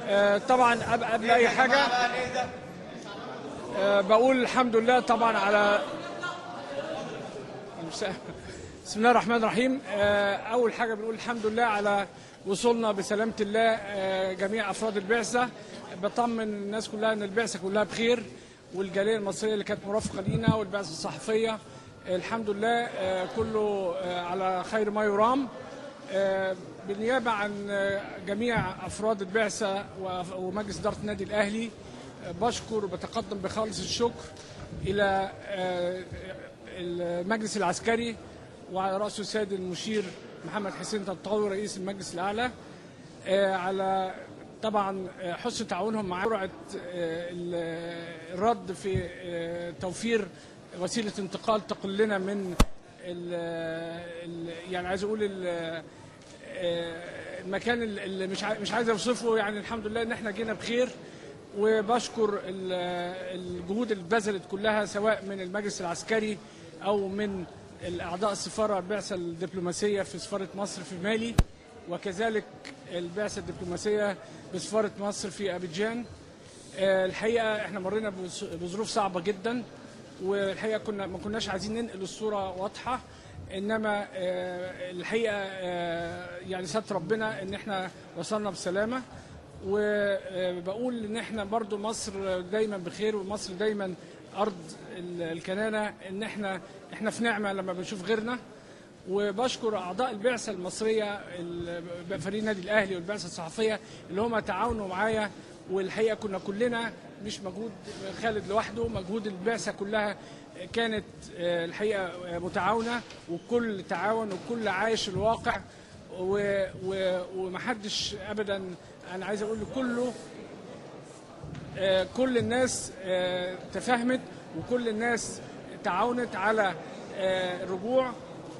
آه، طبعا قبل قبل اي حاجه آه، بقول الحمد لله طبعا على بسم الله الرحمن الرحيم آه، اول حاجه بنقول الحمد لله على وصولنا بسلامه الله آه، جميع افراد البعثه بطمن الناس كلها ان البعثه كلها بخير والجاليه المصريه اللي كانت مرافقه لينا والبعثه الصحفيه آه، الحمد لله آه، كله آه، على خير ما يرام آه، بالنيابه عن آه، جميع افراد البعثه وأف- ومجلس اداره النادي الاهلي آه، بشكر وبتقدم بخالص الشكر الى آه، المجلس العسكري وعلى راسه السيد المشير محمد حسين طنطاوي رئيس المجلس الاعلى آه، على طبعا آه، حسن تعاونهم مع جرعه آه، ال- الرد في آه، توفير وسيله انتقال تقلنا من ال ال يعني عايز اقول ال- آه، المكان اللي- اللي مش عاي- مش عايز اوصفه يعني الحمد لله ان احنا جينا بخير وبشكر ال- الجهود اللي اتبذلت كلها سواء من المجلس العسكري او من الاعضاء السفاره البعثه الدبلوماسيه في سفاره مصر في مالي وكذلك البعثه الدبلوماسيه بسفاره مصر في ابيجان آه، الحقيقه احنا مرينا بظ- بظروف صعبه جدا والحقيقه كنا ما كناش عايزين ننقل الصوره واضحه انما آه، الحقيقه آه، يعني ستر ربنا ان احنا وصلنا بسلامه وبقول ان احنا برضو مصر دايما بخير ومصر دايما ارض ال- الكنانه ان احنا احنا في نعمه لما بنشوف غيرنا وبشكر اعضاء البعثه المصريه ال- فريق النادي الاهلي والبعثه الصحفيه اللي هم تعاونوا معايا والحقيقه كنا كلنا مش مجهود خالد لوحده مجهود البعثه كلها كانت آه، الحقيقه آه، متعاونه وكل تعاون وكل عايش الواقع و- و- ومحدش ابدا انا عايز اقول كله آه، كل الناس آه، تفاهمت وكل الناس تعاونت على آه، الرجوع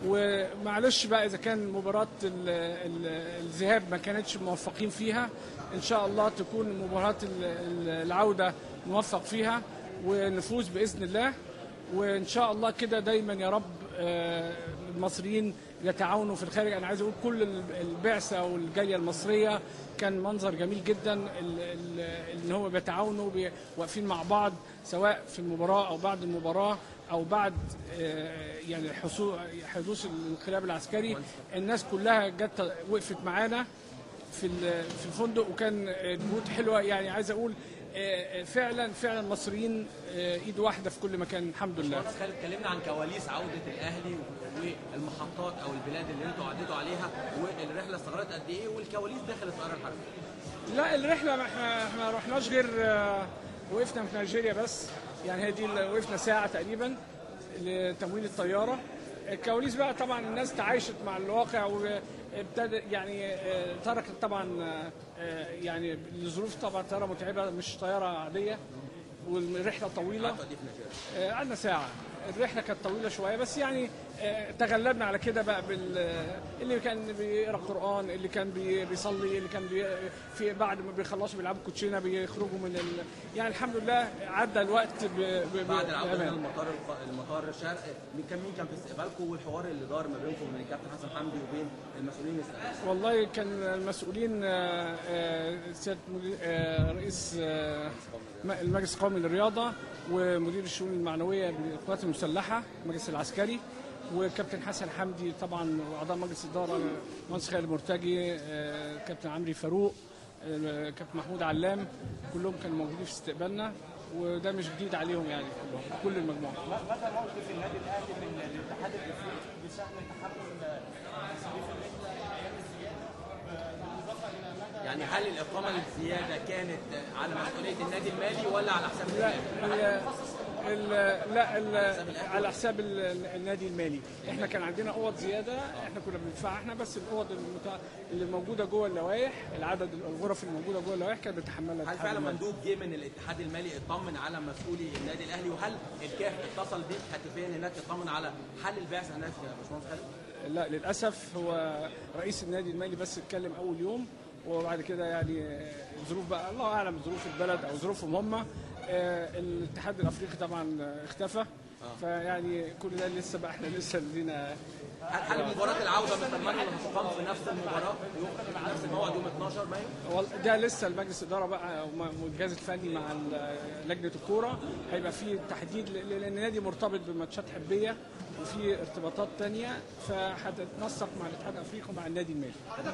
ومعلش بقى اذا كان مباراه ال- ال- الذهاب ما كانتش موفقين فيها ان شاء الله تكون مباراه ال- ال- العوده نوفق فيها ونفوز باذن الله وان شاء الله كده دايما يا رب آه، المصريين يتعاونوا في الخارج انا عايز اقول كل ال- البعثه والجاليه المصريه كان منظر جميل جدا ال- ال- ان هم بيتعاونوا بي- واقفين مع بعض سواء في المباراه او بعد المباراه او بعد آه، يعني حصول حدوث الانقلاب العسكري الناس كلها جت وقفت معانا في ال- في الفندق وكان جهود حلوه يعني عايز اقول آه، فعلا فعلا المصريين آه، ايد واحده في كل مكان الحمد لله باشمهندس خالد اتكلمنا عن كواليس عوده الاهلي والمحطات او البلاد اللي انتوا عديتوا عليها والرحله استغرقت قد ايه والكواليس داخل الطياره الحربيه لا الرحله ما احنا احنا ما رحناش غير آه، وقفنا في نيجيريا بس يعني هي دي اللي وقفنا ساعه تقريبا لتمويل الطياره الكواليس بقى طبعا الناس تعايشت مع الواقع وابتدى يعني آه، تركت طبعا آه، آه، يعني الظروف طبعا طياره متعبه مش طياره عاديه والرحله طويله قعدتوا قد ايه في نيجيريا؟ آه، قعدنا ساعة الرحلة كانت طويلة شوية بس يعني آه، تغلبنا على كده بقى بال اللي كان بيقرا قرآن اللي كان بي- بيصلي اللي كان بي في بعد ما بيخلصوا بيلعبوا كوتشينة بيخرجوا من ال... يعني الحمد لله عدى الوقت ب... ب... بعد العوده من بأمان. المطار الق- المطار الشرق مين كان مين كان في استقبالكم والحوار اللي دار ما بينكم من الكابتن حسن حمدي وبين المسؤولين اللي استقبلوا والله كان المسؤولين آه، آه، سيادة مدير- آه، رئيس آه، م- المجلس القومي للرياضة ومدير الشؤون المعنوية بالقوات المسلحة المجلس العسكري وكابتن حسن حمدي طبعا واعضاء مجلس الاداره مهندس خالد مرتجي آه، كابتن عمري فاروق آه، كابتن محمود علام كلهم كانوا موجودين في استقبالنا وده مش جديد عليهم يعني كلهم كل المجموعه ماذا موقف النادي الاهلي من الاتحاد الافريقي بشان تحمل يعني هل الاقامه الزياده كانت على مسؤوليه النادي المالي ولا على حساب لا النادي؟ ال ال لا ال على حساب ال- النادي المالي احنا كان عندنا اوض زياده احنا كنا بندفعها احنا بس الاوض المتع... اللي موجوده جوه اللوائح العدد الغرف الموجوده جوه اللوائح كانت بتحملها هل الاتحاد فعلا المالي. مندوب جه من الاتحاد المالي اطمن على مسؤولي النادي الاهلي وهل الكاف اتصل بيك هاتفيا هناك اطمن على حل البعثه هناك يا باشمهندس خالد؟ لا للاسف هو رئيس النادي المالي بس اتكلم اول يوم وبعد كده يعني الظروف بقى الله اعلم ظروف البلد او ظروفهم هم آه، الاتحاد الافريقي طبعا اختفى فيعني كل ده لسه بقى احنا لسه لينا هل هل مباراه العوده مثل ما اللي هتقام في نفس المباراه يوم في نفس الموعد يوم 12 مايو؟ والله ده لسه المجلس الاداره بقى وم- والجهاز الفني مع ال- لجنه الكوره هيبقى في تحديد ل- لان النادي مرتبط بماتشات حبيه وفي ارتباطات تانية فهتتنسق مع الاتحاد الافريقي ومع النادي المالي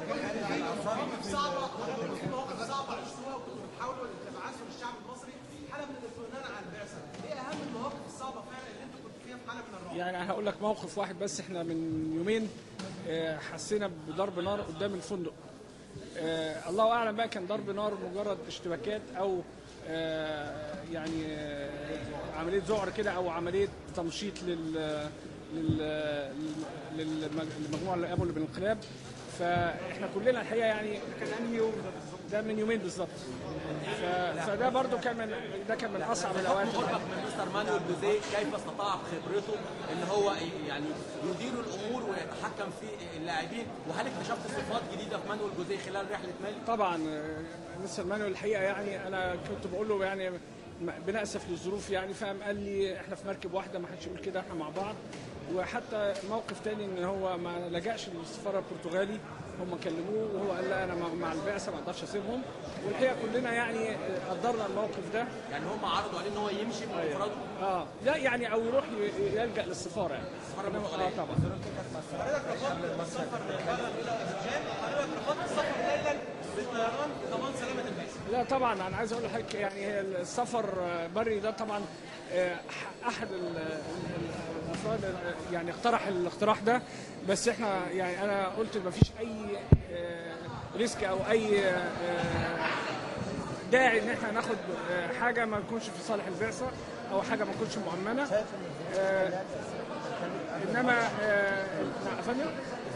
صعبه في مواقف صعبه عشتوها وكنتوا بتحاولوا تبعثوا للشعب المصري حاله من الاطمئنان على البعثه، ايه اهم المواقف الصعبه فعلا اللي انتوا كنتوا فيها في حاله من الرعب؟ يعني انا هقول لك موقف واحد بس احنا من يومين آه، حسينا بضرب نار قدام الفندق آه، الله اعلم بقى كان ضرب نار مجرد اشتباكات او آه، يعني آه، عمليه ذعر كده او عمليه تمشيط لل لل- لل- للمجموعه اللي قاموا بالانقلاب فاحنا كلنا الحقيقه يعني كان انهي يوم ده من يومين بالظبط ف- فده برضو كان من ده كان من اصعب الاوقات قربك من مستر مانويل جوزيه كيف استطاع بخبرته ان هو يعني يدير الامور ويتحكم في اللاعبين وهل اكتشفت صفات جديده في مانويل جوزيه خلال رحله مالي؟ طبعا آه، مستر مانويل الحقيقه يعني انا كنت بقول له يعني م- بنأسف للظروف يعني فقام قال لي احنا في مركب واحده ما حدش يقول كده احنا مع بعض وحتى موقف تاني ان هو ما لجأش للسفاره البرتغالي هم كلموه وهو قال لا انا مع- مع البعثه ما اقدرش اسيبهم والحقيقه كلنا يعني آه، قدرنا الموقف ده يعني هم عرضوا عليه ان هو يمشي بمفرده اه لا يعني او يروح ي- يلجأ للسفاره يعني السفارة إنما- البرتغالية. اه طبعا حضرتك رفضت السفر بره الى ابيجان وحضرتك رفضت السفر ليلا بالطيران لضمان سلامه البعثه. لا طبعا انا عايز اقول لحضرتك يعني هي السفر بري ده طبعا آه، احد ال- ال- الافراد آه، يعني اقترح الاقتراح ده بس احنا يعني انا قلت ما فيش اي آه، ريسك او اي آه، داعي ان احنا ناخد آه، حاجه ما تكونش في صالح البعثه او حاجه ما تكونش مؤمنه آه، انما آه، نعم، يا فندم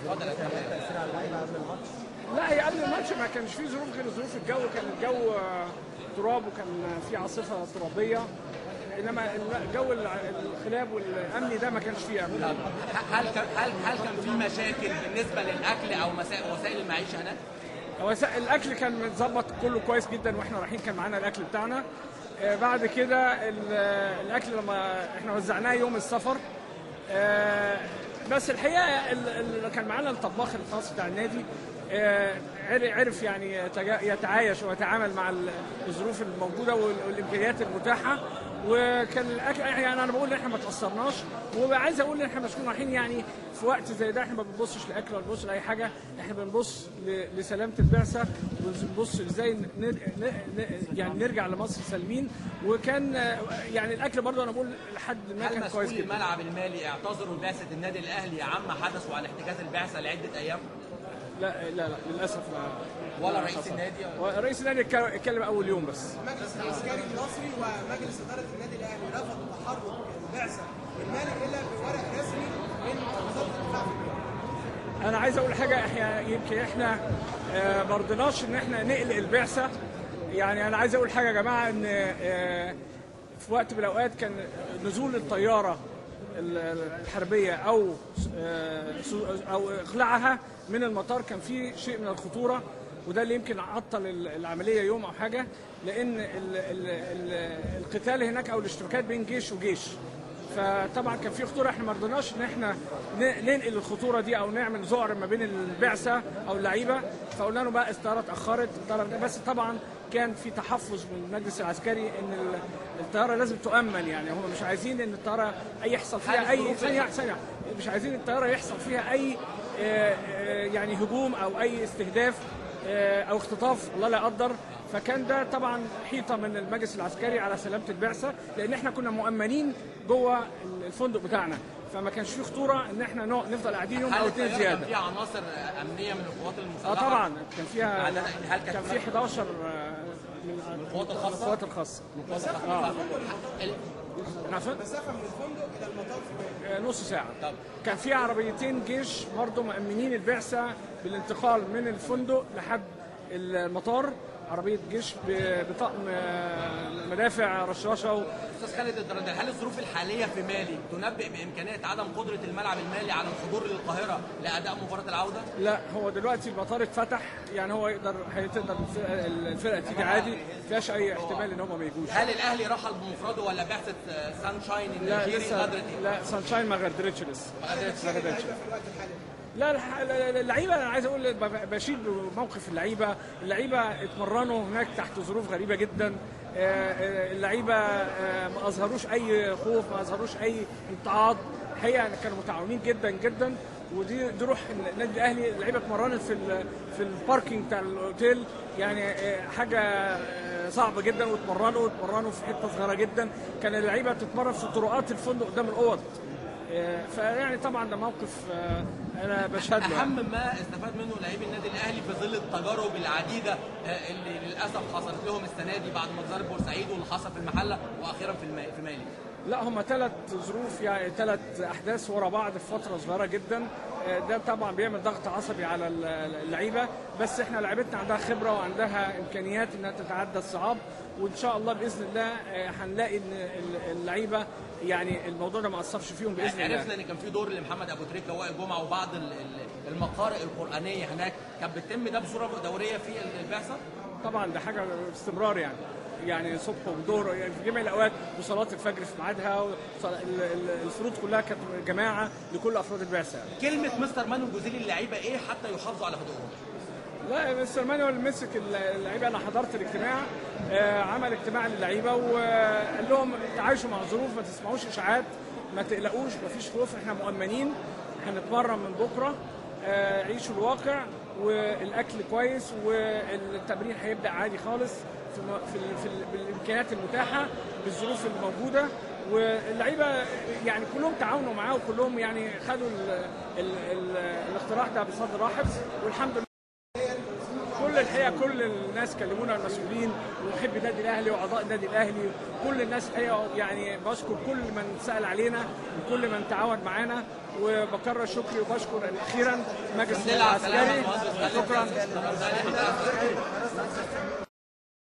لا هي قبل الماتش ما كانش فيه ظروف غير ظروف الجو كان الجو آه، تراب وكان في عاصفه ترابيه انما الجو الع- الخلاب والامني ده ما كانش فيه قبل هل كان هل هل كان في مشاكل بالنسبه للاكل او مسا- وسائل المعيشه هناك؟ هو س- الاكل كان متظبط كله كويس جدا واحنا رايحين كان معانا الاكل بتاعنا آه، بعد كده ال- آه، الاكل لما احنا وزعناه يوم السفر آه، بس الحقيقه ال- اللي كان معانا الطباخ الخاص بتاع النادي آه، عر- عرف يعني يتجا- يتعايش ويتعامل مع ال- الظروف الموجوده وال- والامكانيات المتاحه وكان الاكل يعني انا بقول ان احنا ما تاثرناش وعايز اقول ان احنا مش كنا رايحين يعني في وقت زي ده احنا ما بنبصش لاكل ولا بنبص لاي حاجه احنا بنبص ل- لسلامه البعثه وبنبص ازاي ن- ن- ن- يعني نرجع لمصر سالمين وكان آه، يعني الاكل برضه انا بقول لحد ما هل كان كويس مسؤولي جدا الملعب المالي اعتذروا لبعثه النادي الاهلي عما حدث وعن احتجاز البعثه لعده ايام؟ لا لا لا للاسف ما ولا ما رئيس حصل. النادي؟ رئيس النادي اتك- اتكلم اول يوم بس المجلس العسكري المصري ومجلس اداره النادي الاهلي رفضوا تحرك البعثه المالي الا بورق رسمي من وزاره الدفاع في البلاد. انا عايز اقول حاجه احنا يمكن احنا آه، ما رضيناش ان احنا نقلق البعثه يعني انا عايز اقول حاجه يا جماعه ان آه، في وقت من الاوقات كان نزول الطياره ال- الحربيه او آه، سو- او اقلاعها من المطار كان فيه شيء من الخطوره وده اللي يمكن عطل ال- العمليه يوم او حاجه لان ال- ال- ال- القتال هناك او الاشتباكات بين جيش وجيش فطبعا كان في خطوره احنا ما رضيناش ان احنا ن- ننقل الخطوره دي او نعمل ذعر ما بين البعثه او اللعيبه فقلنا له بقى الطياره اتاخرت الطياره بس طبعا كان في تحفظ من المجلس العسكري ان ال- الطياره لازم تؤمن يعني هم مش عايزين ان الطياره اي يحصل فيها اي ثانيه ثانيه مش عايزين الطياره يحصل فيها اي آه، آه، يعني هجوم او اي استهداف آه، او اختطاف الله لا يقدر فكان ده طبعا حيطه من المجلس العسكري على سلامه البعثه لان احنا كنا مؤمنين جوه الفندق بتاعنا فما كانش في خطوره ان احنا نق- نفضل قاعدين يوم هل او اتنين الطيارة زياده كان فيها عناصر امنيه من القوات اه المسلحه؟ طبعا كان فيها يعني هل كانت كان في 11 آه، من القوات الخاصة؟ القوات الخاصه اه ال- عفوا مسافه من الفندق الى المطار في آه، نص ساعه طب. كان في عربيتين جيش برضه مأمنين البعثه بالانتقال من الفندق لحد المطار عربيه جيش ب- بطقم آه، مدافع رشاشه و- استاذ خالد الدرندل هل الظروف الحاليه في مالي تنبئ بامكانيه عدم قدره الملعب المالي على الحضور للقاهره لاداء مباراه العوده؟ لا هو دلوقتي المطار اتفتح يعني هو يقدر هتقدر الفرقه الفرقة تيجي عادي ما فيهاش اي احتمال ان هم ما يجوش هل الاهلي رحل بمفرده ولا بعثه آه، سانشاين لا النيجيري لسه غادرت إيه؟ لا سانشاين ما غادرتش لسه ما غادرتش. ما غادرتش في الوقت الحالي لا الح- لا- لا- اللعيبه انا عايز اقول ب- بشيد بموقف اللعيبه اللعيبه اتمرنوا هناك تحت ظروف غريبه جدا آه، آه، اللعيبه آه، ما اظهروش اي خوف ما اظهروش اي امتعاض الحقيقه كانوا متعاونين جدا جدا ودي دي روح النادي الاهلي اللعيبه اتمرنت في ال- في الباركينج بتاع الاوتيل يعني آه، حاجه آه، صعبه جدا واتمرنوا واتمرنوا في حته صغيره جدا كان اللعيبه بتتمرن في طرقات الفندق قدام الاوض آه، فيعني طبعا ده موقف آه، انا بشهد له اهم ما استفاد منه لاعبي النادي الاهلي في ظل التجارب العديده آه، اللي للاسف حصلت لهم السنه دي بعد ما ظهر بورسعيد واللي حصل في المحله واخيرا في الما- في مالي لا هم ثلاث ظروف يعني ثلاث احداث ورا بعض في فتره صغيره جدا آه، ده طبعا بيعمل ضغط عصبي على ال- اللعيبه بس احنا لعيبتنا عندها خبره وعندها امكانيات انها تتعدى الصعاب وان شاء الله باذن الله آه، هنلاقي ان ال- اللعيبه يعني الموضوع ده ما اثرش فيهم باذن الله عرفنا ان كان في دور لمحمد ابو تريكه وائل جمعه وبعض ال- ال- المقارئ القرانيه هناك كانت بتتم ده بصوره دوريه في البعثه طبعا ده حاجه باستمرار يعني يعني صبح وظهر يعني في جميع الاوقات وصلاه الفجر في ميعادها وصل- ال- ال- الفروض كلها كانت جماعه لكل افراد البعثه يعني. كلمه مستر مانو الجوزيلي للعيبه ايه حتى يحافظوا على هدوءهم لا مستر مانويل مسك اللعيبه انا حضرت الاجتماع آه، عمل اجتماع للعيبه وقال لهم تعايشوا مع الظروف ما تسمعوش اشاعات ما تقلقوش ما فيش خوف احنا مؤمنين هنتمرن من بكره آه، عيشوا الواقع والاكل كويس والتمرين هيبدا عادي خالص في م- في, ال- في ال- بالامكانيات المتاحه بالظروف الموجوده واللعيبه يعني كلهم تعاونوا معاه وكلهم يعني خدوا ال ال ال الاقتراح ده بصدر رحب والحمد لله كل الحقيقه كل الناس كلمونا المسؤولين ومحبي النادي الاهلي واعضاء النادي الاهلي كل الناس الحقيقه يعني بشكر كل من سال علينا وكل من تعاون معانا وبكرر شكري وبشكر اخيرا مجلس الحمد لله على العسكري السلامة. شكرا